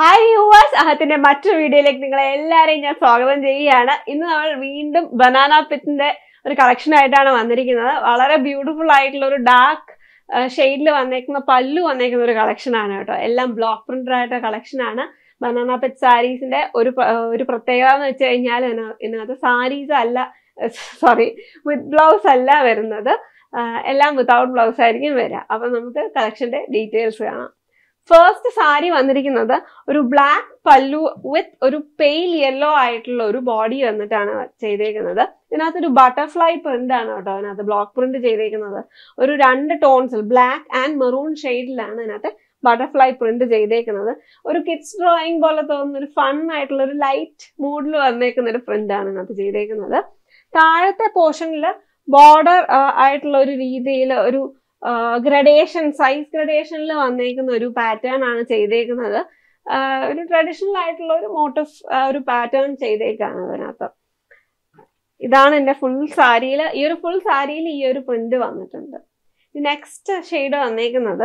hi yours അഹത്തിന്റെ മറ്റൊരു വീഡിയോയിലേക്ക് നിങ്ങളെ എല്ലാവരെയും ഞാൻ സ്വാഗതം ചെയ്യുകയാണ് ഇന്ന് നമ്മൾ വീണ്ടും ബനാന പിറ്റിന്റെ ഒരു കളക്ഷൻ ആയിട്ടാണ് വന്നിരിക്കുന്നത് വളരെ ബ്യൂട്ടിഫുൾ ആയിട്ടുള്ള ഒരു ഡാർക്ക് ഷെയ്ഡിൽ വന്നേക്കുന്ന പല്ലു വന്നേക്കുന്ന ഒരു കളക്ഷൻ ആണ് കേട്ടോ എല്ലാം ബ്ലോക്ക് പ്രിന്റഡ് ആയിട്ട് കളക്ഷൻ ആണ് ബനാന പെറ്റ് സാരീസിന്റെ ഒരു പ്ര- ഒരു പ്രത്യേകത എന്ന് വെച്ച് കഴിഞ്ഞാൽ ഇതിന- ഇതിനകത്ത് സാരീസ് അല്ല സോറി വിത്ത് ബ്ലൗസ് അല്ല വരുന്നത് ആ, എല്ലാം വിതൗട്ട് ബ്ലൗസ് ആയിരിക്കും വരിക അപ്പൊ നമുക്ക് കളക്ഷന്റെ ഡീറ്റെയിൽസ് കാണാം ഫസ്റ്റ് സാരി വന്നിരിക്കുന്നത് ഒരു ബ്ലാക്ക് പല്ലു വിത്ത് ഒരു പെയിൽ യെല്ലോ ആയിട്ടുള്ള ഒരു ബോഡി വന്നിട്ടാണ് ചെയ്തേക്കുന്നത് ഇതിനകത്ത് ഒരു ബട്ടർഫ്ലൈ പ്രിന്റ് ആണ് കേട്ടോ അതിനകത്ത് ബ്ലോക്ക് പ്രിന്റ് ചെയ്തേക്കുന്നത് ഒരു രണ്ട് ടോൺസിൽ ബ്ലാക്ക് ആൻഡ് മെറൂൺ ഷെയ്ഡിലാണ് ഇതിനകത്ത് ബട്ടർഫ്ലൈ പ്രിന്റ് ചെയ്തേക്കുന്നത് ഒരു കിഡ്സ് ഡ്രോയിങ് പോലെ തോന്നുന്ന ഒരു ഫൺ ആയിട്ടുള്ള ഒരു ലൈറ്റ് മൂഡിൽ വന്നേക്കുന്ന ഒരു പ്രിന്റ് ആണ് ഇതിനകത്ത് ചെയ്തേക്കുന്നത് താഴത്തെ പോർഷനിൽ ബോർഡർ ആയിട്ടുള്ള ഒരു രീതിയിൽ ഒരു ഗ്രഡേഷൻ സൈസ് ഗ്രഡേഷനിൽ വന്നേക്കുന്ന ഒരു പാറ്റേൺ ആണ് ചെയ്തേക്കുന്നത് ആ, ഒരു ട്രഡീഷണൽ ആയിട്ടുള്ള ഒരു മോട്ടീവ് ഒരു പാറ്റേൺ ചെയ്തേക്കാണ് അതിനകത്ത് ഇതാണ് എൻ്റെ ഫുൾ സാരിയിൽ ഈ ഒരു ഫുൾ സാരിയിൽ ഈ ഒരു പ്രിന്റ് വന്നിട്ടുണ്ട് നെക്സ്റ്റ് ഷെയ്ഡ് വന്നേക്കുന്നത്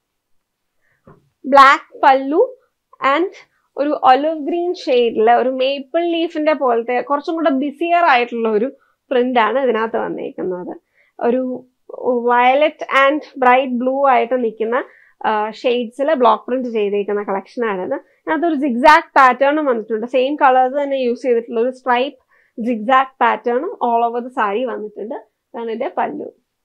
ബ്ലാക്ക് പല്ലു ആൻഡ് ഒരു ഒലിവ് ഗ്രീൻ ഷെയ്ഡില് ഒരു മേപ്പിൾ ലീഫിന്റെ പോലത്തെ കുറച്ചും കൂടെ ബിസിയർ ആയിട്ടുള്ള ഒരു പ്രിന്റ് ആണ് ഇതിനകത്ത് വന്നേക്കുന്നത് ഒരു വയലറ്റ് ആൻഡ് ബ്രൈറ്റ് ബ്ലൂ ആയിട്ട് നിൽക്കുന്ന ഷെയ്ഡ്സിൽ ബ്ലോക്ക് പ്രിന്റ് ചെയ്തേക്കുന്ന കളക്ഷൻ ആണിത് അതിനകത്ത് ഒരു സിഗ്സാക്ട് പാറ്റേണും വന്നിട്ടുണ്ട് സെയിം കളേഴ്സ് തന്നെ യൂസ് ചെയ്തിട്ടുള്ള ഒരു സ്ട്രൈപ്പ് സിഗ്സാക്ട് പാറ്റേണും ഓൾ ഓവർ ദ സാരി വന്നിട്ടുണ്ട് അതാണ് ഇതിന്റെ പല്ലു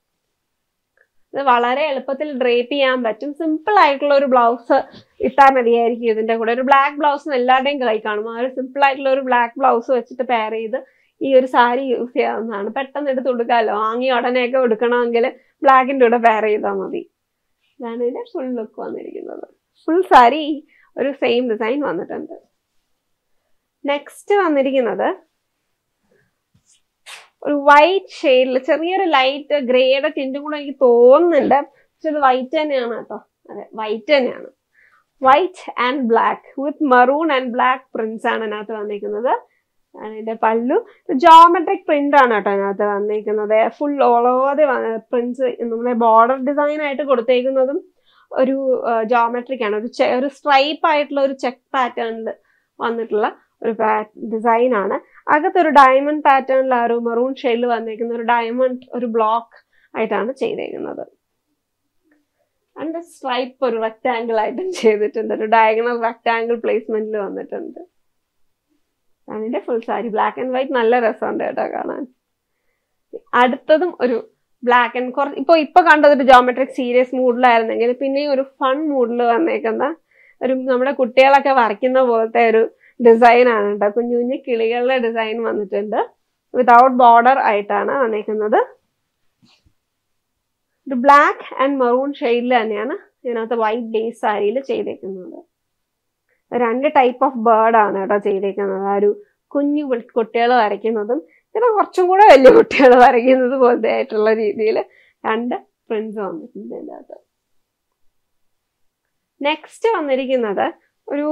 ഇത് വളരെ എളുപ്പത്തിൽ ഡ്രേപ്പ് ചെയ്യാൻ പറ്റും സിമ്പിൾ ആയിട്ടുള്ള ഒരു ബ്ലൗസ് ഇട്ടാൽ മതിയായിരിക്കും ഇതിന്റെ കൂടെ ഒരു ബ്ലാക്ക് ബ്ലൗസ് എല്ലാവരുടെയും കൈ കാണും ആ ഒരു സിമ്പിൾ ആയിട്ടുള്ള ഒരു ബ്ലാക്ക് ബ്ലൗസ് വെച്ചിട്ട് പെയർ ചെയ്ത് ഈ ഒരു സാരി യൂസ് ചെയ്യാവുന്നതാണ് പെട്ടെന്ന് എടുത്ത് കൊടുക്കാമല്ലോ വാങ്ങി ഉടനെയൊക്കെ എടുക്കണമെങ്കിൽ ബ്ലാക്കിന്റെ കൂടെ പെയർ ചെയ്താൽ മതി ഇതാണ് ഇതിന്റെ ഫുൾ ലുക്ക് വന്നിരിക്കുന്നത് ഫുൾ സാരി ഒരു സെയിം ഡിസൈൻ വന്നിട്ടുണ്ട് നെക്സ്റ്റ് വന്നിരിക്കുന്നത് ഒരു വൈറ്റ് ഷെയ്ഡിൽ ചെറിയൊരു ലൈറ്റ് ഗ്രേയുടെ ടിൻറ്റും കൂടെ എനിക്ക് തോന്നുന്നുണ്ട് പക്ഷെ ഇത് വൈറ്റ് തന്നെയാണ് കേട്ടോ അതെ വൈറ്റ് തന്നെയാണ് white and black with maroon and black prints ആണ് ഇതിനകത്ത് വന്നിരിക്കുന്നത് അതിന്റെ പല്ലു ജോമെട്രിക് പ്രിന്റ് ആണ് കേട്ടോ അതിനകത്ത് വന്നിരിക്കുന്നത് ഫുൾ ഓൾ ഓവർ പ്രിന്റ്സ് നമ്മുടെ ബോർഡർ ഡിസൈൻ ആയിട്ട് കൊടുത്തേക്കുന്നതും ഒരു ജോമെട്രിക് ആണ് ഒരു ചെ- ഒരു സ്ട്രൈപ്പ് ആയിട്ടുള്ള ഒരു ചെക്ക് പാറ്റേണിൽ വന്നിട്ടുള്ള ഒരു ഡിസൈൻ ആണ് അകത്തൊരു ഡയമണ്ട് പാറ്റേണിൽ ആ ഒരു മെറൂൺ ഷെയ്ഡിൽ വന്നിരിക്കുന്ന ഒരു ഡയമണ്ട് ഒരു ബ്ലോക്ക് ആയിട്ടാണ് ചെയ്തേക്കുന്നത് അതിന്റെ സ്ട്രൈപ്പ് ഒരു റെക്ടാങ്കിൾ ആയിട്ടും ചെയ്തിട്ടുണ്ട് ഒരു ഡയഗണൽ റെക്ടാങ്കിൾ പ്ലേസ്മെന്റിൽ വന്നിട്ടുണ്ട് അതിന്റെ full sari black and white നല്ല രസമുണ്ട് കേട്ടോ കാണാൻ അടുത്തതും ഒരു ബ്ലാക്ക് ആൻഡ് കുറച്ച് ഇപ്പൊ ഇപ്പൊ കണ്ടത് ഒരു ജോമെട്രിക് സീരിയസ് മൂഡിലായിരുന്നെങ്കിൽ പിന്നെയും ഒരു ഫൺ മൂഡിൽ വന്നേക്കുന്ന ഒരു നമ്മുടെ കുട്ടികളൊക്കെ വരയ്ക്കുന്ന പോലത്തെ ഒരു ഡിസൈൻ ആണ് കേട്ടോ കുഞ്ഞു കുഞ്ഞു കിളികളുടെ ഡിസൈൻ വന്നിട്ടുണ്ട് വിതൗട്ട് ബോർഡർ ആയിട്ടാണ് വന്നേക്കുന്നത് ഒരു ബ്ലാക്ക് ആൻഡ് മെറൂൺ ഷെയ്ഡിൽ തന്നെയാണ് ഇതിനകത്ത് വൈറ്റ് ബേസ് സാരിയിൽ ചെയ്തേക്കുന്നത് രണ്ട് ടൈപ്പ് ഓഫ് ബേർഡ് ആണ് കേട്ടോ ചെയ്തേക്കുന്നത് ആ ഒരു കുഞ്ഞു കുട്ടികൾ വരയ്ക്കുന്നതും പിന്നെ കുറച്ചും കൂടെ വലിയ കുട്ടികൾ വരയ്ക്കുന്നത് പോലത്തെ ആയിട്ടുള്ള രീതിയിൽ രണ്ട് പ്രിന്റ്സ് വന്നിട്ടുണ്ട് ഇതിൻ്റെ അകത്ത് നെക്സ്റ്റ് വന്നിരിക്കുന്നത് ഒരു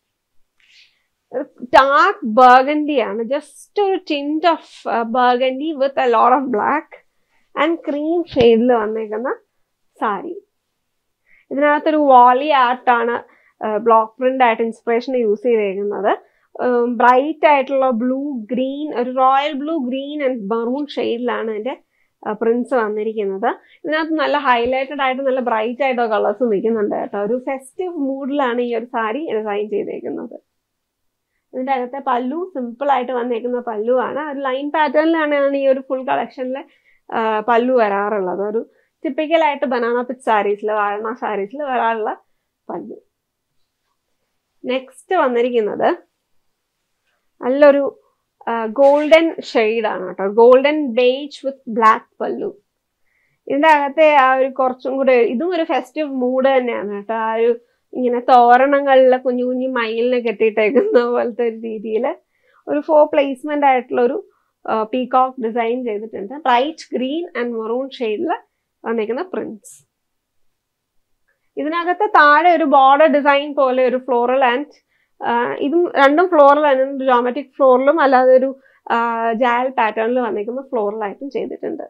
ഡാർക്ക് ബർഗൻഡി ആണ് ജസ്റ്റ് ഒരു tint of burgundy with a lot of black and cream ഷെയ്ഡിൽ വന്നേക്കുന്ന സാരി ഇതിനകത്തൊരു വാലി ആർട്ടാണ് ബ്ലോക്ക് പ്രിന്റ് ആയിട്ട് ഇൻസ്പിറേഷൻ യൂസ് ചെയ്തേക്കുന്നത് ബ്രൈറ്റ് ആയിട്ടുള്ള ബ്ലൂ ഗ്രീൻ ഒരു royal blue green and maroon ഷെയ്ഡിലാണ് ഇതിന്റെ പ്രിന്റ്സ് വന്നിരിക്കുന്നത് ഇതിനകത്ത് നല്ല ഹൈലൈറ്റഡ് ആയിട്ട് നല്ല ബ്രൈറ്റ് ആയിട്ടോ കളേഴ്സ് നിൽക്കുന്നുണ്ട് കേട്ടോ ഒരു ഫെസ്റ്റീവ് മൂഡിലാണ് ഈ ഒരു സാരി ഡിസൈൻ ചെയ്തേക്കുന്നത് ഇതിന്റെ അകത്തെ പല്ലു സിമ്പിൾ ആയിട്ട് വന്നേക്കുന്ന പല്ലു ആണ് ഒരു ലൈൻ പാറ്റേണിലാണ് ഈ ഒരു ഫുൾ കളക്ഷനിലെ പല്ലു വരാറുള്ളത് ഒരു ടിപ്പിക്കൽ ആയിട്ട് ബനാന പിച്ച് സാരീസിൽ വാഴണ സാരീസിൽ വരാറുള്ള പല്ലു നെക്സ്റ്റ് വന്നിരിക്കുന്നത് നല്ലൊരു ഗോൾഡൻ ആണ് കേട്ടോ ഗോൾഡൻ ബേജ് വിത്ത് ബ്ലാക്ക് പല്ലു ഇതിന്റെ അകത്തെ ആ ഒരു കുറച്ചും കൂടെ ഇതും ഒരു ഫെസ്റ്റീവ് മൂഡ് തന്നെയാണ് കേട്ടോ ആ ഒരു ഇങ്ങനെ തോരണങ്ങളിലെ കുഞ്ഞു കുഞ്ഞു മയിലിനെ കെട്ടിയിട്ടേക്കുന്ന പോലത്തെ ഒരു രീതിയിൽ ഒരു ഫോർ പ്ലേസ്മെന്റ് ആയിട്ടുള്ള ഒരു പീകോക്ക് ഡിസൈൻ ചെയ്തിട്ടുണ്ട് ബ്രൈറ്റ് ഗ്രീൻ ആൻഡ് മെറൂൺ ഷെയ്ഡിൽ വന്നിരിക്കുന്ന പ്രിന്റ്സ് ഇതിനകത്ത് താഴെ ഒരു ബോർഡർ ഡിസൈൻ പോലെ ഒരു ഫ്ലോറൽ ആൻഡ് ഇതും രണ്ടും ഫ്ലോറൽ ആണ് ജോമെട്രിക് ഫ്ലോറിലും അല്ലാതെ ഒരു ജാൽ പാറ്റേണിൽ വന്നിരിക്കുന്ന ഫ്ലോറലായിട്ടും ചെയ്തിട്ടുണ്ട്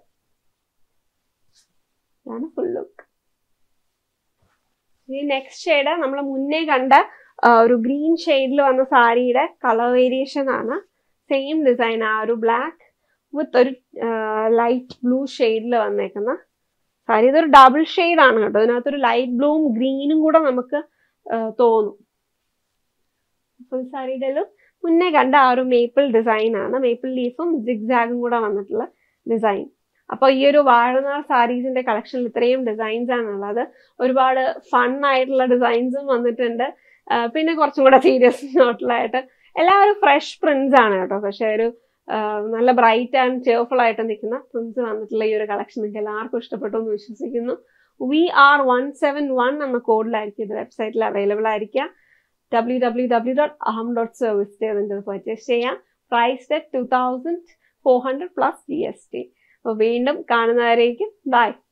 ഇതാണ് ഫുൾ ലുക്ക് ഈ നെക്സ്റ്റ് ഷെയ്ഡ് നമ്മൾ മുന്നേ കണ്ട ഒരു ഗ്രീൻ ഷെയ്ഡിൽ വന്ന സാരിയുടെ കളർ വേരിയേഷൻ ആണ് സെയിം ഡിസൈൻ ആ ഒരു ബ്ലാക്ക് വിത്ത് ഒരു ലൈറ്റ് ബ്ലൂ ഷെയ്ഡിൽ വന്നേക്കുന്ന സാരി ഇതൊരു ഡബിൾ ആണ് കേട്ടോ ഇതിനകത്തൊരു ലൈറ്റ് ബ്ലൂവും ഗ്രീനും കൂടെ നമുക്ക് ആ, തോന്നും ഫുൾ സാരിയുടെ മുന്നേ കണ്ട ആ ഒരു മേപ്പിൾ ഡിസൈൻ ആണ് മേപ്പിൾ ലീഫും സിഗ്സാഗും കൂടെ വന്നിട്ടുള്ള ഡിസൈൻ അപ്പോൾ ഈ ഒരു വാഴനാൾ സാരീസിന്റെ കളക്ഷനിൽ ഇത്രയും ഡിസൈൻസ് ആണുള്ളത് ഒരുപാട് ഫൺ ആയിട്ടുള്ള ഡിസൈൻസും വന്നിട്ടുണ്ട് ആ, പിന്നെ കുറച്ചും കൂടെ സീരിയസ് നോട്ടിലായിട്ട് എല്ലാവരും ഫ്രഷ് പ്രിന്റ്സ് ആണ് കേട്ടോ പക്ഷെ ഒരു ആ, നല്ല ബ്രൈറ്റ് ആൻഡ് ചെയർഫുൾ ആയിട്ട് നിൽക്കുന്ന പ്രിന്റ്സ് വന്നിട്ടുള്ള ഈ ഒരു കളക്ഷൻ നിങ്ങൾക്ക് എല്ലാവർക്കും ഇഷ്ടപ്പെട്ടു എന്ന് വിശ്വസിക്കുന്നു V R one seven one എന്ന കോഡിലായിരിക്കും ഇത് വെബ്സൈറ്റിൽ അവൈലബിൾ ആയിരിക്കുക W W W dot Aham dot service നിങ്ങൾക്ക് ഇത് പർച്ചേസ് ചെയ്യാം price two thousand four hundred plus G S T അപ്പോൾ വീണ്ടും കാണുന്നവരേക്കും ബൈ